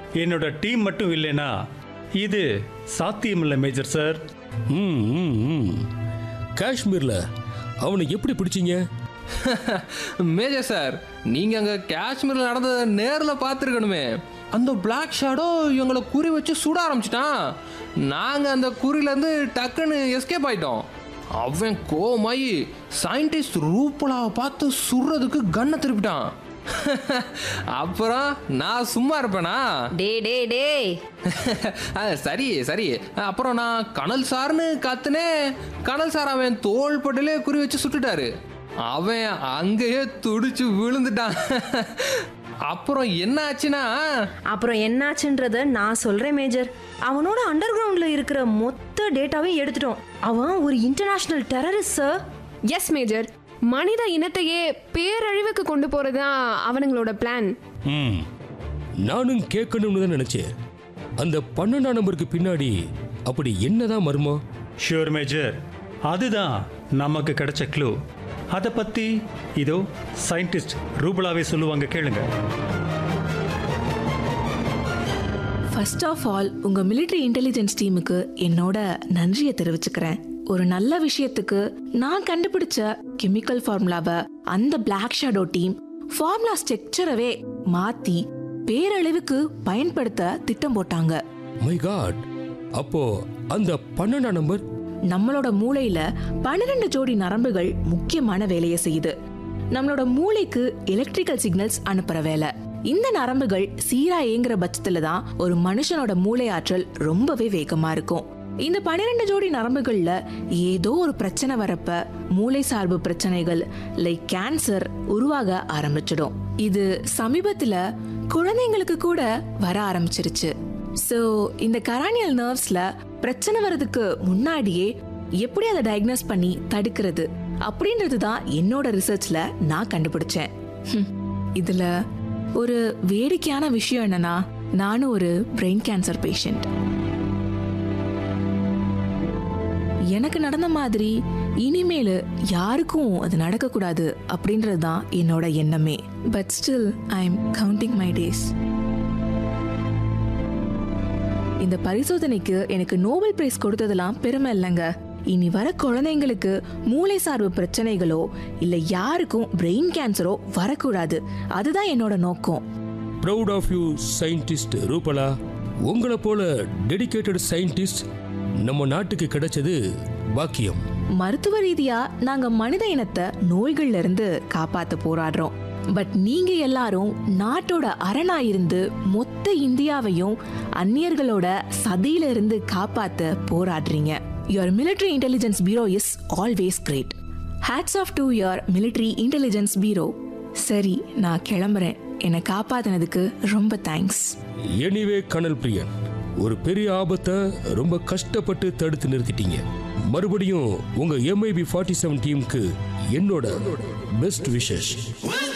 என்னோட டீம் மட்டும் இல்லைனா இது சாத்தியமில்லை மேஜர் சார் ம் ம் ம் காஷ்மீர்ல அவனை எப்படி பிடிச்சீங்க மேஜர் சார் நீங்க அங்க காஷ்மீர்ல நடந்ததை நேர்ல பார்த்துருக்கணுமே அந்த பிளாக் ஷேடோ எங்களை குறி வச்சு சுட ஆரம்பிச்சிட்டான் நாங்க அந்த குறில இருந்து டக்குன்னு எஸ்கேப் ஆயிட்டோம் அவன் கோமாயி சயின்டிஸ்ட் ரூபலாவை பார்த்து சுடுறதுக்கு கண்ணை திருப்பிட்டான் அப்புறம் நான் சும்மா இருப்பேனா டே டே டே ஆ, சரி சரி அப்புறம் நான் கனல் சார்னு கத்துனே கனல் சார் அவன் தோள் பட்டிலே குறி வச்சு சுட்டுட்டாரு அவன் அங்கேயே துடிச்சு விழுந்துட்டான் அப்புறம் என்ன ஆச்சுன்னா அப்புறம் என்னாச்சுன்றத நான் சொல்றேன் மேஜர் அவனோட அண்டர் கிரவுண்ட்ல இருக்கிற மொத்த டேட்டாவையும் எடுத்துட்டோம் அவன் ஒரு international terrorist sir yes major மனித இனத்தையே பேரழிவுக்கு கொண்டு போறதுதான் அவனுங்களோட பிளான் ம் நானும் கேட்கணும்னு தான் நினைச்சேன் அந்த பன்னெண்டாம் நம்பருக்கு பின்னாடி அப்படி என்னதான் மர்மம் ஷியோர் மேஜர் அதுதான் நமக்கு கிடைச்ச க்ளூ அதை பத்தி இதோ சயின்டிஸ்ட் ரூபலாவே சொல்லுவாங்க கேளுங்க ஃபர்ஸ்ட் ஆஃப் ஆல் உங்க military இன்டெலிஜென்ஸ் டீமுக்கு என்னோட நன்றியை தெரிவிச்சுக்கிறேன் ஒரு நல்ல விஷயத்துக்கு நான் கண்டுபிடிச்ச கெமிக்கல் ஃபார்முலாவை அந்த Black ஷேடோ டீம் ஃபார்முலா ஸ்ட்ரக்சரவே மாத்தி பேரழிவுக்கு பயன்படுத்த திட்டம் போட்டாங்க மை காட் அப்போ அந்த பன்னெண்டாம் நம்பர் நம்மளோட மூளையில பன்னிரெண்டு ஜோடி நரம்புகள் முக்கியமான வேலையை செய்யுது நம்மளோட மூளைக்கு எலக்ட்ரிக்கல் சிக்னல்ஸ் அனுப்புற வேலை இந்த நரம்புகள் சீரா இயங்குற பட்சத்துல தான் ஒரு மனுஷனோட மூளை ஆற்றல் ரொம்பவே வேகமா இருக்கும் இந்த பன்னிரெண்டு ஜோடி நரம்புகள்ல ஏதோ ஒரு பிரச்சனை வரப்ப மூளை சார்பு பிரச்சனைகள் லைக் கேன்சர் உருவாக ஆரம்பிச்சிடும் இது சமீபத்துல குழந்தைங்களுக்கு கூட வர ஆரம்பிச்சிருச்சு சோ இந்த கரானியல் நர்வ்ஸ்ல பிரச்சனை வர்றதுக்கு முன்னாடியே எப்படி அதை டயக்னோஸ் பண்ணி தடுக்கிறது அப்படின்றது தான் என்னோட ரிசர்ச்ல நான் கண்டுபிடிச்சேன் ஹம், இதுல ஒரு வேடிக்கையான விஷயம் என்னன்னா நானும் ஒரு பிரெயின் கேன்சர் பேஷண்ட் எனக்கு நடந்த மாதிரி இனிமேல் யாருக்கும் அது நடக்கக்கூடாது அப்படின்றது தான் என்னோட எண்ணமே but still I am counting my days இந்த பரிசோதனைக்கு எனக்கு நோபல் பிரைஸ் கொடுத்ததெல்லாம் பெருமை இல்லைங்க இனி வர குழந்தைங்களுக்கு மூளை சார்பு பிரச்சனைகளோ இல்ல யாருக்கும் பிரெயின் கேன்சரோ வரக்கூடாது அதுதான் என்னோட நோக்கம் proud of you scientist Rubala உங்களை போல டெடிகேட்டட் சயின்டிஸ்ட் நம்ம நாட்டுக்கு கிடைச்சது பாக்கியம் மருத்துவ ரீதியா நாங்க மனித இனத்தை நோய்கள்ல இருந்து காப்பாத்த போராடுறோம் பட் நீங்க எல்லாரும் நாட்டோட அரணா இருந்து மொத்த இந்தியாவையும் அந்நியர்களோட சதியில இருந்து காப்பாத்த போராடுறீங்க your military intelligence bureau is always great hats off to your military intelligence bureau சரி நான் கிளம்புறேன் என்னை காப்பாத்தினதுக்கு ரொம்ப தேங்க்ஸ் எனிவே கனல் பிரியன் ஒரு பெரிய ஆபத்தை ரொம்ப கஷ்டப்பட்டு தடுத்து நிறுத்திட்டீங்க மறுபடியும் உங்க எம்ஐபி ஃபார்ட்டி செவன் டீமுக்கு என்னோட பெஸ்ட் விஷஸ் Well,